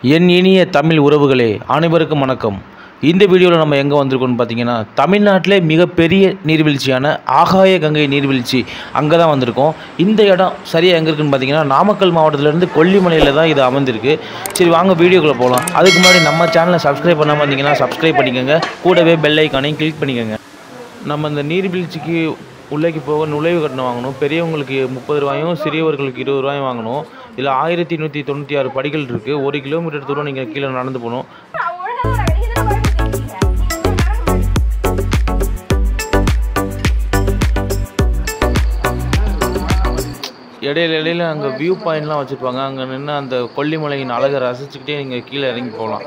என் இனிய தமிழ் உறவுகளே அனைவருக்கும் வணக்கம் இந்த வீடியோவில் நம்ம எங்கே வந்திருக்கோம்னு பார்த்தீங்கன்னா தமிழ்நாட்டிலே மிகப்பெரிய நீர்வீழ்ச்சியான ஆகாய கங்கை நீர்வீழ்ச்சி அங்கே தான் வந்திருக்கோம் இந்த இடம் சரியாக எங்கே இருக்குன்னு பார்த்தீங்கன்னா நாமக்கல் மாவட்டத்திலேருந்து கொல்லிமலையில் தான் இது அமைந்திருக்கு சரி வாங்க வீடியோக்குள்ளே போகலாம் அதுக்கு முன்னாடி நம்ம சேனலை சப்ஸ்கிரைப் பண்ணாமல் இருந்தீங்கன்னா சப்ஸ்கிரைப் பண்ணிக்கோங்க கூடவே பெல் ஐக்கானையும் கிளிக் பண்ணிக்கோங்க நம்ம இந்த நீர்வீழ்ச்சிக்கு உள்ளேக்கு போக நுழைவு கட்டணம் வாங்கணும் பெரியவங்களுக்கு முப்பது ரூபாயும் சிறியவர்களுக்கு இருபது ரூபாயும் வாங்கணும் இதில் ஆயிரத்தி நூற்றி தொண்ணூற்றி ஆறு படிகள் இருக்குது ஒரு கிலோமீட்டர் தூரம் நீங்கள் கீழே நடந்து போகணும் இடையில இடையில அங்கே வியூ பாயிண்ட்லாம் வச்சுருப்பாங்க அங்கே நின்று அந்த கொல்லிமலையின் அழகை ரசிச்சுக்கிட்டே நீங்கள் கீழே இறங்கி போகலாம்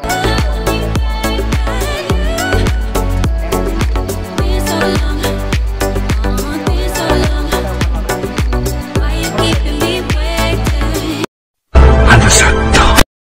Been so long, oh, been so long. Why you keeping me waiting? அந்த சத்தம்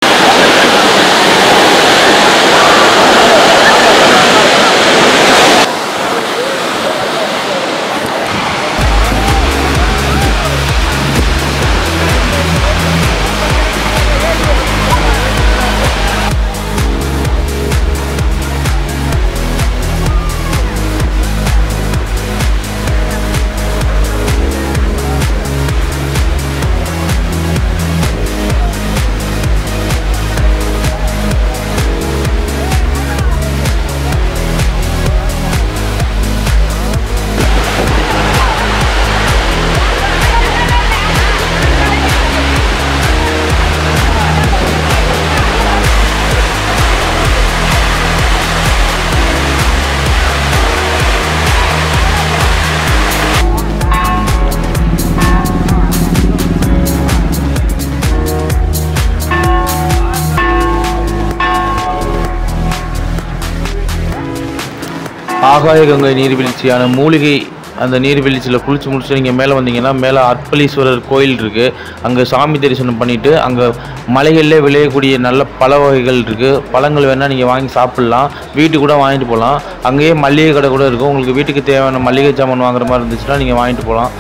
ஆகாய கங்கை நீர்வீழ்ச்சியான மூலிகை அந்த நீர்வீழ்ச்சியில் குளிச்சு முடிச்சு நீங்கள் மேலே வந்தீங்கன்னா மேலே அற்பலீஸ்வரர் கோயில் இருக்குது அங்கே சாமி தரிசனம் பண்ணிவிட்டு அங்கே மலைகளிலே விளையக்கூடிய நல்ல பழ வகைகள் இருக்குது பழங்கள் வேணால் நீங்கள் வாங்கி சாப்பிட்லாம் வீட்டுக்கு கூட வாங்கிட்டு போகலாம் அங்கேயே மல்லிகை கடை கூட இருக்கும் உங்களுக்கு வீட்டுக்கு தேவையான மல்லிகை சாமான் வாங்குற மாதிரி இருந்துச்சுன்னா நீங்கள் வாங்கிட்டு போகலாம்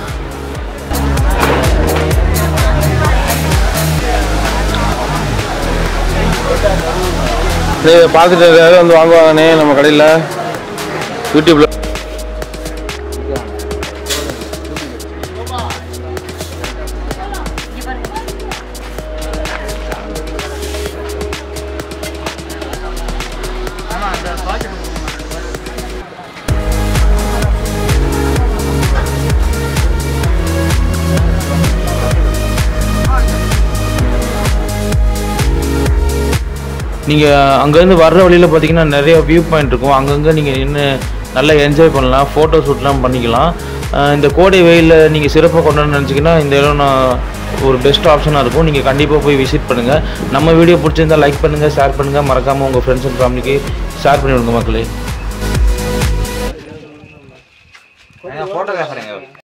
இதை பார்த்துட்டு இருக்காரு வந்து வாங்குவாங்கண்ணே நம்ம கடையில் யூடியூப்ல நீங்கள் அங்கேருந்து வர்ற வழியில் பார்த்தீங்கன்னா நிறைய வியூ பாயிண்ட் இருக்கும் அங்கங்கே நீங்கள் நின்று நல்லா என்ஜாய் பண்ணலாம் ஃபோட்டோ ஷூட்லாம் பண்ணிக்கலாம் அஹ் இந்த கோடை வெயிலில் நீங்கள் சிறப்பாக கொண்டாடணும்னு நினச்சிங்கன்னா இந்த இடம் நான் ஒரு பெஸ்ட் ஆப்ஷனாக இருக்கும் நீங்கள் கண்டிப்பாக போய் விசிட் பண்ணுங்கள் நம்ம வீடியோ பிடிச்சிருந்தா லைக் பண்ணுங்கள் ஷேர் பண்ணுங்கள் மறக்காமல் உங்கள் ஃப்ரெண்ட்ஸ் அண்ட் ஃபேமிலிக்கு ஷேர் பண்ணி விடுங்க மக்களே